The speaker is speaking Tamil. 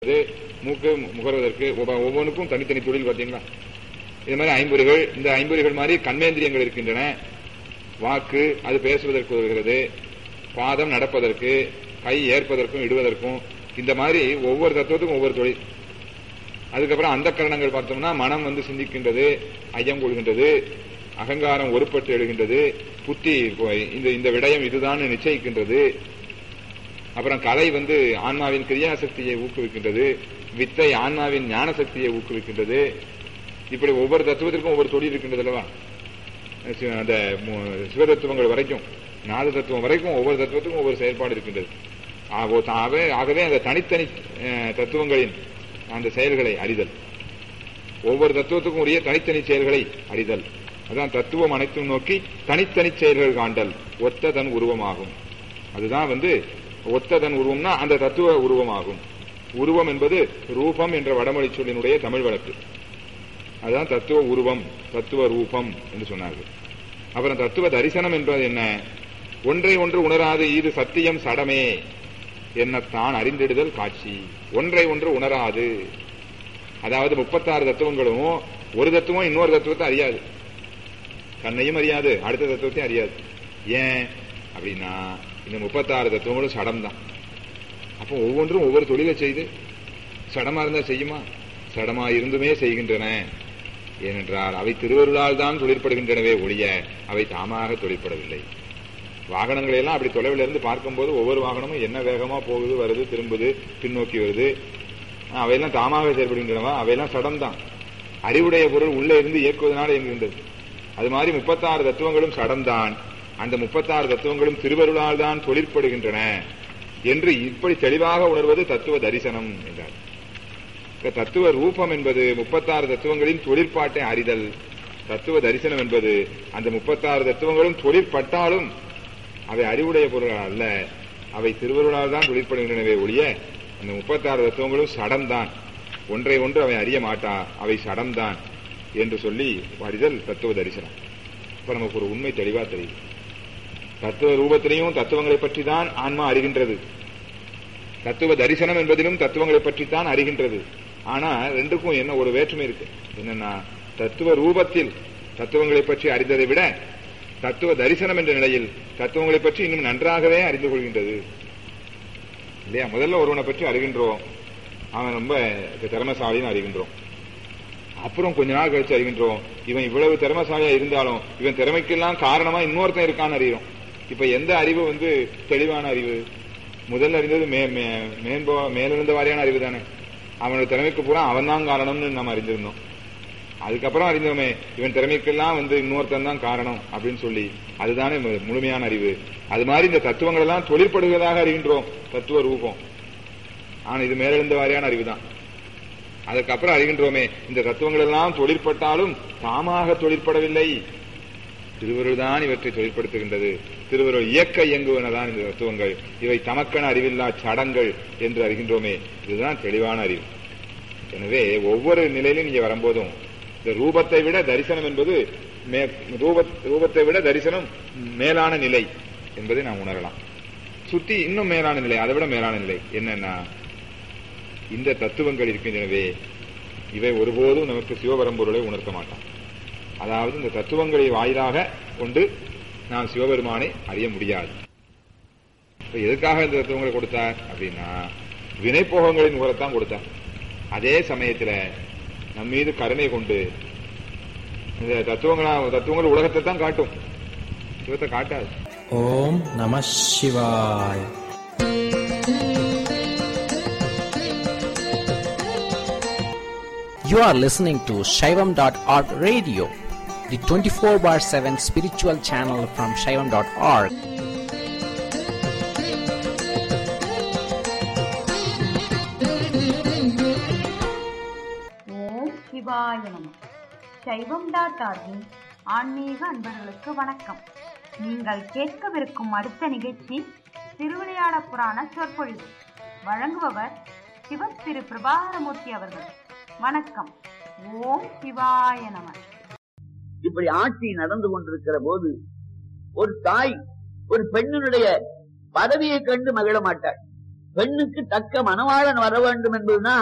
இது மூக்கு முகர்வதற்கு ஒவ்வொ- ஒவ்வொன்றுக்கும் தனித்தனி தொழில் பார்த்தீங்களா இது மாதிரி ஐம்பொறிகள் இந்த ஐம்பொறிகள் மாதிரி கண்மேந்திரியங்கள் இருக்கின்றன வாக்கு அது பேசுவதற்கு உதவுகிறது பாதம் நடப்பதற்கு கை ஏற்பதற்கும் இடுவதற்கும் இந்த மாதிரி ஒவ்வொரு தத்துவத்துக்கும் ஒவ்வொரு தொழில் அதுக்கப்புறம் அந்த கரணங்கள் பார்த்தோம்னா மனம் வந்து சிந்திக்கின்றது ஐயம் கொள்கின்றது அகங்காரம் ஒருப்பட்டு எழுகின்றது புத்தி இந்த இந்த விடயம் இதுதான் நிச்சயிக்கின்றது அப்புறம் கலை வந்து ஆன்மாவின் கிரியாசக்தியை ஊக்குவிக்கின்றது வித்தை ஆன்மாவின் ஞான சக்தியை ஊக்குவிக்கின்றது இப்படி ஒவ்வொரு தத்துவத்திற்கும் ஒவ்வொரு தொழில் இருக்கின்றது அல்லவா சி- அந்த மு- சிவதத்துவங்கள் வரைக்கும் நாத தத்துவம் வரைக்கும் ஒவ்வொரு தத்துவத்துக்கும் ஒவ்வொரு செயல்பாடு இருக்கின்றது ஆகோ- ஆகவே ஆகவே அந்த தனித்தனி அஹ், தத்துவங்களின் அந்த செயல்களை அறிதல் ஒவ்வொரு தத்துவத்துக்கும் உரிய தனித்தனி செயல்களை அறிதல் அதான் தத்துவம் அனைத்தும் நோக்கி தனித்தனி செயல்கள் காண்டல் ஒத்த தன் உருவமாகும் அதுதான் வந்து ஒத்த தன் உருவம்னா அந்த தத்துவ உருவமாகும் உருவம் என்பது ரூபம் என்ற வடமொழி சொல்லினுடைய தமிழ் வழக்கு அதுதான் தத்துவ உருவம் தத்துவ ரூபம் என்று சொன்னார்கள் அப்புறம் தத்துவ தரிசனம் என்பது என்ன ஒன்றை ஒன்று உணராது இது சத்தியம் சடமே என்னத்தான் அறிந்திடுதல் காட்சி ஒன்றை ஒன்று உணராது அதாவது முப்பத்தாறு தத்துவங்களும் ஒரு தத்துவம் இன்னொரு தத்துவத்தை அறியாது கண்ணையும் அறியாது அடுத்த தத்துவத்தையும் அறியாது ஏன் அப்படின்னா இந்த முப்பத்தாறு தத்துவங்களும் சடம் தான் அப்போ ஒவ்வொன்றும் ஒவ்வொரு தொழிலை செய்து சடமா இருந்தா செய்யுமா சடமா இருந்துமே செய்கின்றன ஏனென்றால் அவை திருவருளால் தான் தொழிற்படுகின்றனவே ஒழிய அவை தாமாக தொழிற்படவில்லை வாகனங்களை எல்லாம் அப்படி தொலைவில் இருந்து பார்க்கும்போது ஒவ்வொரு வாகனமும் என்ன வேகமா போகுது வருது திரும்புது பின்னோக்கி வருது ஆஹ், அவையெல்லாம் தாமாக செயல்படுகின்றனவா அவையெல்லாம் சடம் தான் அறிவுடைய பொருள் உள்ளே இருந்து இயக்குவதனால் இயங்குகின்றது அது மாதிரி முப்பத்தாறு தத்துவங்களும் சடம்தான் அந்த முப்பத்தாறு தத்துவங்களும் திருவருளால் தான் தொழிற்படுகின்றன என்று இப்படி தெளிவாக உணர்வது தத்துவ தரிசனம் என்றார் இந்த தத்துவ ரூபம் என்பது முப்பத்தாறு தத்துவங்களின் தொழிற்பாட்டை அறிதல் தத்துவ தரிசனம் என்பது அந்த முப்பத்தாறு தத்துவங்களும் தொழிற்பட்டாலும் அவை அறிவுடைய பொருள் அல்ல அவை திருவருளால் தான் தொழிற்படுகின்றனவே ஒழிய அந்த முப்பத்தாறு தத்துவங்களும் சடம்தான் ஒன்றை ஒன்று அவை அறிய மாட்டா அவை சடம்தான் என்று சொல்லி அறிதல் தத்துவ தரிசனம் இப்ப நமக்கு ஒரு உண்மை தெளிவா தெரியுது தத்துவ ரூபத்திலையும் தத்துவங்களை பற்றி தான் ஆன்மா அறிகின்றது தத்துவ தரிசனம் என்பதிலும் தத்துவங்களை பற்றித்தான் அறிகின்றது ஆனா ரெண்டுக்கும் என்ன ஒரு வேற்றுமை இருக்கு என்னன்னா தத்துவ ரூபத்தில் தத்துவங்களை பற்றி அறிந்ததை விட தத்துவ தரிசனம் என்ற நிலையில் தத்துவங்களை பற்றி இன்னும் நன்றாகவே அறிந்து கொள்கின்றது இல்லையா முதல்ல ஒருவனை பற்றி அறிகின்றோம் அவன் ரொம்ப திறமசாலின்னு அறிகின்றோம் அப்புறம் கொஞ்ச நாள் கழிச்சு அறிகின்றோம் இவன் இவ்வளவு திறமசாலியா இருந்தாலும் இவன் திறமைக்கெல்லாம் காரணமா இன்னொருத்தன் இருக்கான்னு அறிகிறோம் இப்ப எந்த அறிவு வந்து தெளிவான அறிவு முதல்ல அறிந்தது மே மே- மேன்போ மேலிருந்த வாரியான அறிவு தானே அவனோட திறமைக்கு பூரா அவன் தான் காரணம்னு நம்ம அறிந்திருந்தோம் அதுக்கப்புறம் அறிந்தோமே இவன் திறமைக்கெல்லாம் வந்து இன்னொருத்தன் தான் காரணம் அப்படின்னு சொல்லி அதுதானே மு- முழுமையான அறிவு அது மாதிரி இந்த தத்துவங்கள் எல்லாம் தொழிற்படுவதாக அறிகின்றோம் தத்துவ ரூபம் ஆனா இது மேலெழுந்த வாரியான அறிவு தான் அதுக்கப்புறம் அறிகின்றோமே இந்த தத்துவங்கள் எல்லாம் தொழிற்பட்டாலும் தாமாக தொழிற்படவில்லை திருவருள் தான் இவற்றை தொழிற்படுத்துகின்றது திருவருள் இயக்க இயங்குவனதான் இந்த தத்துவங்கள் இவை தமக்கன அறிவில்லா சடங்கள் என்று அறிகின்றோமே இதுதான் தெளிவான அறிவு எனவே ஒவ்வொரு நிலையிலும் நீங்க வரும்போதும் இந்த ரூபத்தை விட தரிசனம் என்பது மே- ரூப- ரூபத்தை விட தரிசனம் மேலான நிலை என்பதை நாம் உணரலாம் சுத்தி இன்னும் மேலான நிலை அதை விட மேலான நிலை என்னன்னா இந்த தத்துவங்கள் இருக்கின்றனவே இவை ஒருபோதும் நமக்கு சிவபரம்பொருளை உணர்த்த மாட்டான் அதாவது இந்த தத்துவங்களை வாயிலாக கொண்டு நாம் சிவபெருமானை அறிய முடியாது இப்ப எதுக்காக இந்த தத்துவங்களை கொடுத்தார் அப்படின்னா வினைப்போகங்களின் மூலத்தான் கொடுத்தார் அதே சமயத்துல நம் மீது கருணை கொண்டு இந்த தத்துவங்களா தத்துவங்கள் உலகத்தை தான் காட்டும் சிவத்தை காட்டாது ஓம் நம சிவாய் You are listening to Shaivam.org radio, the 24 bar 7 spiritual channel from Shaivam.org. ஓம் சிவாய நம சைவம் டாட் ஆர்கின் ஆன்மீக அன்பர்களுக்கு வணக்கம் நீங்கள் கேட்கவிருக்கும் அடுத்த நிகழ்ச்சி திருவிளையாட புராண சொற்பொழிவு வழங்குபவர் சிவ திரு பிரபாகரமூர்த்தி அவர்கள் வணக்கம் ஓம் சிவாய நம இப்படி ஆட்சி நடந்து கொண்டிருக்கிற போது ஒரு தாய் ஒரு பெண்ணினுடைய பதவியை கண்டு மகிழ மாட்டாள் பெண்ணுக்கு தக்க மணவாளன் வர வேண்டும் என்பதுதான்